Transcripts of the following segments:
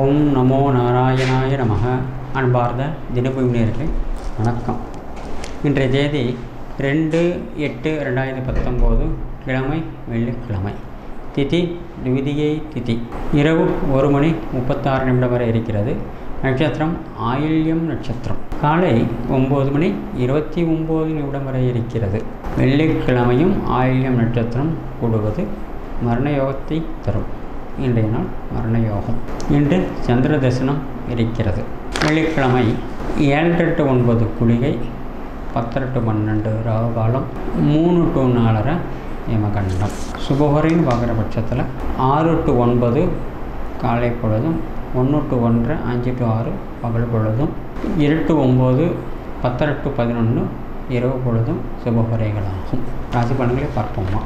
ஓம் நமோ நாராயணாய நமக அன்பார்ந்த தினபூமியர்களே வணக்கம் இன்றைய தேதி ரெண்டு எட்டு ரெண்டாயிரத்தி பத்தொம்போது கிழமை வெள்ளிக்கிழமை திதி துவிதியை திதி இரவு ஒரு மணி முப்பத்தாறு நிமிடம் வரை இருக்கிறது நட்சத்திரம் ஆயில்யம் நட்சத்திரம் காலை ஒம்பது மணி இருபத்தி ஒம்பது நிமிடம் வரை இருக்கிறது வெள்ளிக்கிழமையும் ஆயில்யம் நட்சத்திரம் கூடுவது மரண யோகத்தை தரும் இன்றைய நாள் மரண யோகம் இன்று சந்திர தரிசனம் இருக்கிறது வெள்ளிக்கிழமை ஏழு டு ஒன்பது குளிகை பத்தரை டு பன்னெண்டு ராகு காலம் மூணு டு நாலரை யமகண்டம் சுபகரின்னு பார்க்குற பட்சத்தில் ஆறு டு ஒன்பது காலை பொழுதும் ஒன்று டு ஒன்றரை அஞ்சு டு ஆறு பகல் பொழுதும் இரு டு ஒம்பது பத்தரை டு பதினொன்று இரவு பொழுதும் சுபகுறைகளாகும் ராசி பலன்களை பார்ப்போமா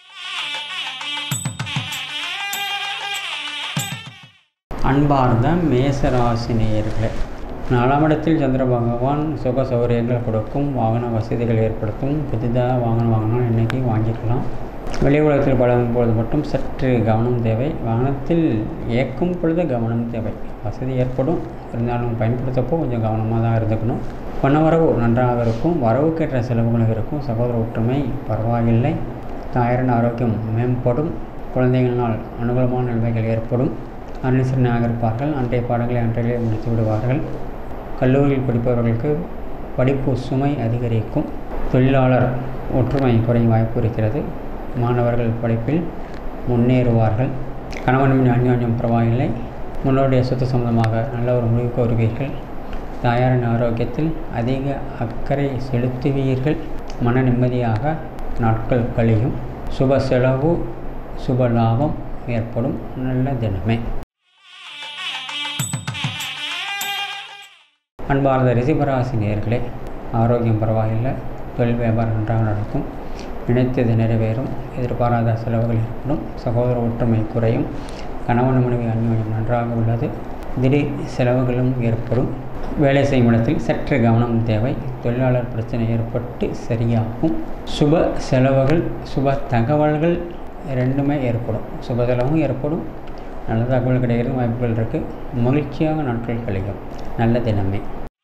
அன்பார்ந்த மேசராசி நேயர்களே நாலாம் இடத்தில் சந்திர பகவான் சுக சௌகரியங்கள் கொடுக்கும் வாகன வசதிகள் ஏற்படுத்தும் புதிதாக வாகனம் வாங்கினா இன்றைக்கி வாங்கிக்கலாம் வெளி உலகத்தில் பழகும் பொழுது மட்டும் சற்று கவனம் தேவை வாகனத்தில் இயக்கும் பொழுது கவனம் தேவை வசதி ஏற்படும் இருந்தாலும் பயன்படுத்தப்போ கொஞ்சம் கவனமாக தான் இருந்துக்கணும் பண வரவு நன்றாக இருக்கும் வரவுக்கேற்ற செலவுகள் இருக்கும் சகோதர ஒற்றுமை பரவாயில்லை தாயாரின் ஆரோக்கியம் மேம்படும் குழந்தைகளினால் அனுகூலமான நிலைமைகள் ஏற்படும் அனுசரணையாக இருப்பார்கள் அன்றைய பாடங்களை அன்றையிலே முடித்து விடுவார்கள் கல்லூரியில் படிப்பவர்களுக்கு படிப்பு சுமை அதிகரிக்கும் தொழிலாளர் ஒற்றுமை குறையும் வாய்ப்பு இருக்கிறது மாணவர்கள் படிப்பில் முன்னேறுவார்கள் கணவன் மணி அந்யோன்யம் பரவாயில்லை முன்னோடைய சொத்து சம்பந்தமாக நல்ல ஒரு முடிவுக்கு வருவீர்கள் தாயாரின் ஆரோக்கியத்தில் அதிக அக்கறை செலுத்துவீர்கள் மன நிம்மதியாக நாட்கள் கழியும் சுப செலவு சுப லாபம் ஏற்படும் நல்ல தினமே அன்பார்ந்த ரிசிபராசி நேர்களே ஆரோக்கியம் பரவாயில்லை தொழில் வியாபாரம் நன்றாக நடக்கும் நினைத்தது நிறைவேறும் எதிர்பாராத செலவுகள் ஏற்படும் சகோதர ஒற்றுமை குறையும் கணவன் மனைவி அந்யோன்யம் நன்றாக உள்ளது திடீர் செலவுகளும் ஏற்படும் வேலை செய்யும் இடத்தில் சற்று கவனம் தேவை தொழிலாளர் பிரச்சனை ஏற்பட்டு சரியாகும் சுப செலவுகள் சுப தகவல்கள் ரெண்டுமே ஏற்படும் சுப செலவும் ஏற்படும் நல்ல தகவல் கிடைக்கிறது வாய்ப்புகள் இருக்குது மகிழ்ச்சியாக நாட்கள் கழியும் நல்ல தினமே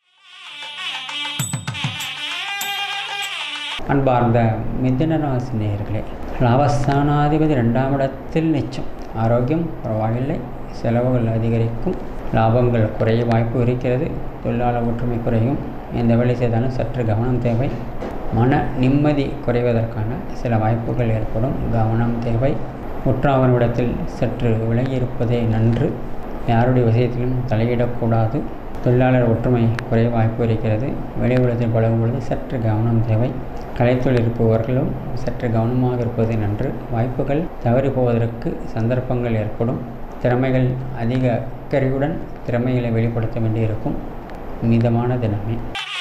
அன்பார்ந்த மிதுன ராசி நேயர்களே லாபஸ்தானாதிபதி ரெண்டாம் இடத்தில் நிச்சம் ஆரோக்கியம் பரவாயில்லை செலவுகள் அதிகரிக்கும் லாபங்கள் குறைய வாய்ப்பு இருக்கிறது தொழிலாளர் ஒற்றுமை குறையும் எந்த வேலை செய்தாலும் சற்று கவனம் தேவை மன நிம்மதி குறைவதற்கான சில வாய்ப்புகள் ஏற்படும் கவனம் தேவை உற்றாவரிடத்தில் சற்று விலகி இருப்பதே நன்று யாருடைய விஷயத்திலும் தலையிடக்கூடாது தொழிலாளர் ஒற்றுமை குறைய வாய்ப்பு இருக்கிறது வெளி உலகத்தில் பழகும் பொழுது சற்று கவனம் தேவை கலைத்தொழில் இருப்பவர்களும் சற்று கவனமாக இருப்பது நன்று வாய்ப்புகள் தவறி போவதற்கு சந்தர்ப்பங்கள் ஏற்படும் திறமைகள் அதிக அக்கறையுடன் திறமைகளை வெளிப்படுத்த வேண்டியிருக்கும் மிதமான தினமே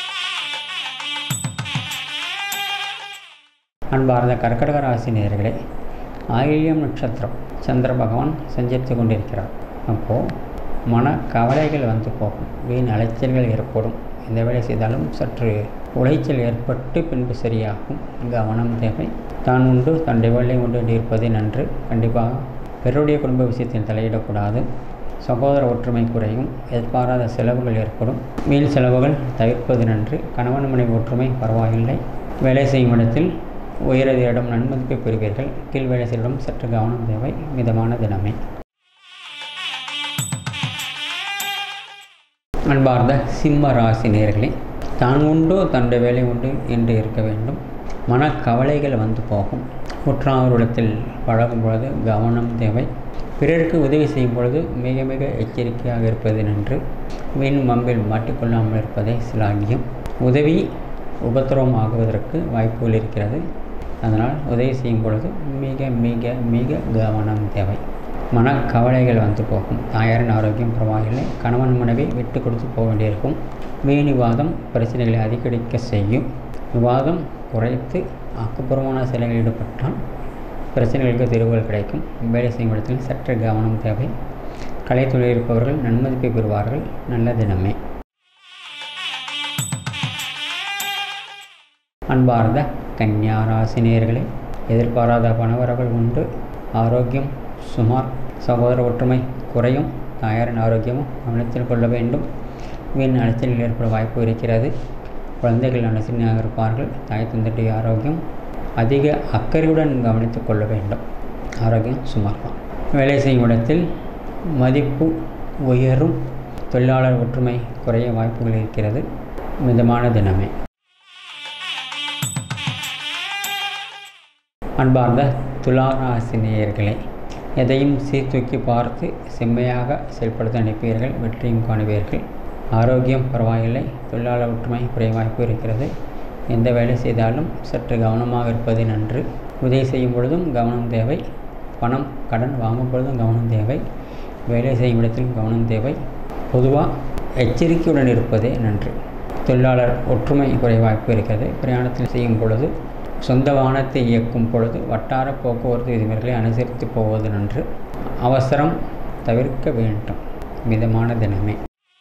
அன்பார்ந்த கர்க்கடக ராசி நேர்களே ஆயில்யம் நட்சத்திரம் சந்திர பகவான் சஞ்சரித்து கொண்டிருக்கிறார் அப்போது மன கவலைகள் வந்து போகும் வீண் அலைச்சல்கள் ஏற்படும் எந்த வேலை செய்தாலும் சற்று உளைச்சல் ஏற்பட்டு பின்பு சரியாகும் கவனம் தேவை தான் உண்டு தன்னுடைய வேலை உண்டு இருப்பதே நன்று கண்டிப்பாக பிறருடைய குடும்ப விஷயத்தில் தலையிடக்கூடாது சகோதர ஒற்றுமை குறையும் எதிர்பாராத செலவுகள் ஏற்படும் வீண் செலவுகள் தவிர்ப்பது நன்று கணவன் மனைவி ஒற்றுமை பரவாயில்லை வேலை செய்யும் இடத்தில் உயரதியிடம் நன்மதிப்பை பெறுவீர்கள் கீழ் வேலை செய்யும் சற்று கவனம் தேவை மிதமான தினமே அன்பார்ந்த சிம்ம ராசி நேர்களே தான் உண்டோ தன்னுடைய வேலை உண்டு என்று இருக்க வேண்டும் மனக்கவலைகள் வந்து போகும் உற்றாவரிடத்தில் பழகும் பொழுது கவனம் தேவை பிறருக்கு உதவி செய்யும் பொழுது மிக மிக எச்சரிக்கையாக இருப்பது நன்று வீண் மம்பில் மாட்டிக்கொள்ளாமல் இருப்பதே சிலாகியம் உதவி உபத்திரவம் ஆகுவதற்கு வாய்ப்புகள் இருக்கிறது அதனால் உதவி செய்யும் பொழுது மிக மிக மிக கவனம் தேவை மனக்கவலைகள் வந்து போகும் தாயாரின் ஆரோக்கியம் பரவாயில்லை கணவன் மனைவி விட்டு கொடுத்து போக வேண்டியிருக்கும் வீண் விவாதம் பிரச்சனைகளை அதிகரிக்க செய்யும் விவாதம் குறைத்து ஆக்கப்பூர்வமான செயல்களில் ஈடுபட்டால் பிரச்சனைகளுக்கு தீர்வுகள் கிடைக்கும் வேலை செய்யும் இடத்தில் சற்று கவனம் தேவை கலைத்துறையில் இருப்பவர்கள் நன்மதிப்பை பெறுவார்கள் நல்ல தினமே அன்பார்ந்த கன்னியா ராசினியர்களே எதிர்பாராத பணவரவுகள் உண்டு ஆரோக்கியம் சுமார் சகோதர ஒற்றுமை குறையும் தாயாரின் ஆரோக்கியமும் கவனத்தில் கொள்ள வேண்டும் வீண் அலைச்சலில் ஏற்பட வாய்ப்பு இருக்கிறது குழந்தைகள் அனுசரணையாக இருப்பார்கள் தாய் தந்தையுடைய ஆரோக்கியம் அதிக அக்கறையுடன் கவனித்துக் கொள்ள வேண்டும் ஆரோக்கியம் சுமார் தான் வேலை செய்யும் இடத்தில் மதிப்பு உயரும் தொழிலாளர் ஒற்றுமை குறைய வாய்ப்புகள் இருக்கிறது மிதமான தினமே அன்பார்ந்த துளாராசினியர்களே எதையும் சீர்தூக்கி பார்த்து செம்மையாக செயல்படுத்த நினைப்பீர்கள் வெற்றியும் காணுவீர்கள் ஆரோக்கியம் பரவாயில்லை தொழிலாளர் ஒற்றுமை குறைய வாய்ப்பு இருக்கிறது எந்த வேலை செய்தாலும் சற்று கவனமாக இருப்பது நன்று உதவி செய்யும் பொழுதும் கவனம் தேவை பணம் கடன் வாங்கும் பொழுதும் கவனம் தேவை வேலை செய்யும் இடத்திலும் கவனம் தேவை பொதுவாக எச்சரிக்கையுடன் இருப்பதே நன்று தொழிலாளர் ஒற்றுமை குறைய வாய்ப்பு இருக்கிறது பிரயாணத்தில் செய்யும் பொழுது சொந்த வாகனத்தை இயக்கும் பொழுது வட்டார போக்குவரத்து விதிமுறைகளை அனுசரித்து போவது நன்று அவசரம் தவிர்க்க வேண்டும் மிதமான தினமே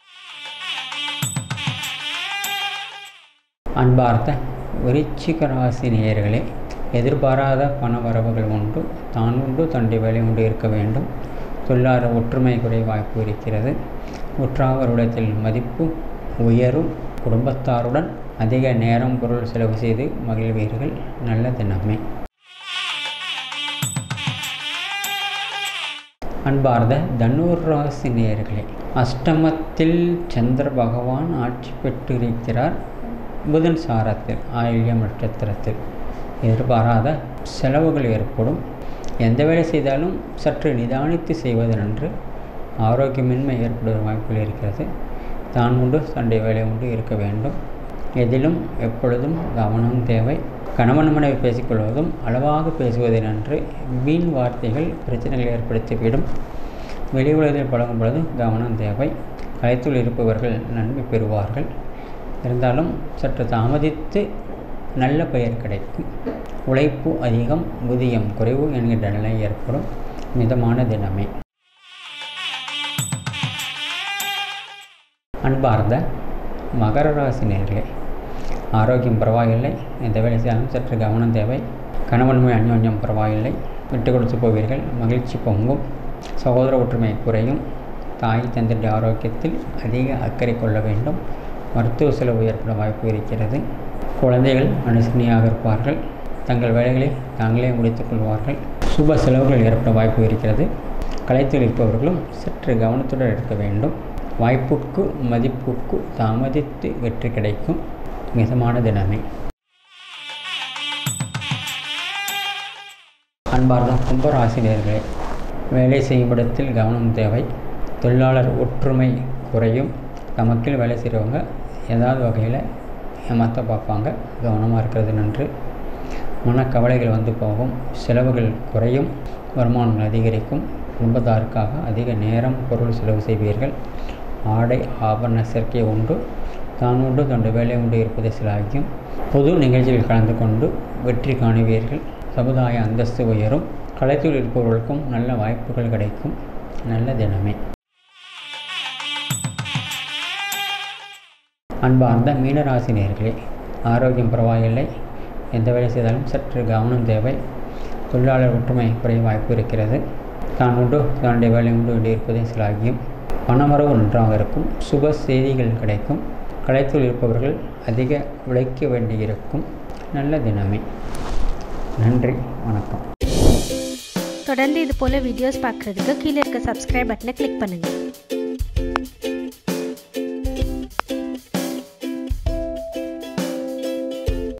அன்பார்த்த விருச்சிக ராசி நேயர்களே எதிர்பாராத பண வரவுகள் உண்டு தான் உண்டு தண்டை வேலை உண்டு இருக்க வேண்டும் தொழிலாளர் ஒற்றுமை குறை வாய்ப்பு இருக்கிறது உற்றாவருடத்தில் மதிப்பு உயரும் குடும்பத்தாருடன் அதிக நேரம் பொருள் செலவு செய்து மகிழ்வீர்கள் நல்ல தினமே அன்பார்ந்த தனுர் ராசி நேயர்களே அஷ்டமத்தில் சந்திர பகவான் ஆட்சி பெற்றிருக்கிறார் புதன் சாரத்தில் ஆயில்யம் நட்சத்திரத்தில் எதிர்பாராத செலவுகள் ஏற்படும் எந்த வேலை செய்தாலும் சற்று நிதானித்து செய்வது நன்று ஆரோக்கியமின்மை ஏற்படுவதற்கு வாய்ப்புகள் இருக்கிறது தான் உண்டு சண்டை வேலை உண்டு இருக்க வேண்டும் எதிலும் எப்பொழுதும் கவனம் தேவை கணவன் மனைவி பேசிக்கொள்வதும் அளவாக பேசுவதை நன்று வீண் வார்த்தைகள் பிரச்சனைகளை ஏற்படுத்திவிடும் வெளி உலகில் பழகும் பொழுது கவனம் தேவை கலைத்துள் இருப்பவர்கள் நன்மை பெறுவார்கள் இருந்தாலும் சற்று தாமதித்து நல்ல பெயர் கிடைக்கும் உழைப்பு அதிகம் புதியம் குறைவு என்கின்ற நிலை ஏற்படும் மிதமான தினமே அன்பார்ந்த மகர ராசி நேர்களே ஆரோக்கியம் பரவாயில்லை எந்த வேலை செய்தாலும் சற்று கவனம் தேவை கணவன்மை அந்யோன்யம் பரவாயில்லை விட்டு கொடுத்து போவீர்கள் மகிழ்ச்சி பொங்கும் சகோதர ஒற்றுமை குறையும் தாய் தந்தைய ஆரோக்கியத்தில் அதிக அக்கறை கொள்ள வேண்டும் மருத்துவ செலவு ஏற்பட வாய்ப்பு இருக்கிறது குழந்தைகள் அனுசரணையாக இருப்பார்கள் தங்கள் வேலைகளை தாங்களே முடித்துக் கொள்வார்கள் சுப செலவுகள் ஏற்பட வாய்ப்பு இருக்கிறது கலைத்தில் இருப்பவர்களும் சற்று கவனத்துடன் இருக்க வேண்டும் வாய்ப்புக்கு மதிப்புக்கு தாமதித்து வெற்றி கிடைக்கும் மிதமான தினமே அன்பார்ந்த கும்பராசினியர்களே வேலை செய்யும் இடத்தில் கவனம் தேவை தொழிலாளர் ஒற்றுமை குறையும் தமக்கில் வேலை செய்கிறவங்க ஏதாவது வகையில் ஏமாற்ற பார்ப்பாங்க கவனமாக இருக்கிறது நன்று மனக்கவலைகள் வந்து போகும் செலவுகள் குறையும் வருமானங்கள் அதிகரிக்கும் குடும்பத்தாருக்காக அதிக நேரம் பொருள் செலவு செய்வீர்கள் ஆடை ஆபரண சேர்க்கை உண்டு தான் உண்டு தண்டு வேலை உண்டு இருப்பதை சிலாகியும் பொது நிகழ்ச்சியில் கலந்து கொண்டு வெற்றி காணுவீர்கள் சமுதாய அந்தஸ்து உயரும் கலைத்துள் இருப்பவர்களுக்கும் நல்ல வாய்ப்புகள் கிடைக்கும் நல்ல தினமே அன்பார்ந்த மீனராசி நேர்களே ஆரோக்கியம் பரவாயில்லை எந்த வேலை செய்தாலும் சற்று கவனம் தேவை தொழிலாளர் ஒற்றுமை குறைய வாய்ப்பு இருக்கிறது தான் உண்டு தன்னுடைய வேலை உண்டு என்று இருப்பதை சிலாகியும் பணமரவு நன்றாக இருக்கும் சுப செய்திகள் கிடைக்கும் கலைத்துள் இருப்பவர்கள் அதிக உழைக்க வேண்டியிருக்கும் நல்ல தினமே நன்றி வணக்கம் தொடர்ந்து இது போல் வீடியோஸ் பார்க்குறதுக்கு கீழே இருக்க சப்ஸ்கிரைப் பட்டனை கிளிக் பண்ணுங்கள்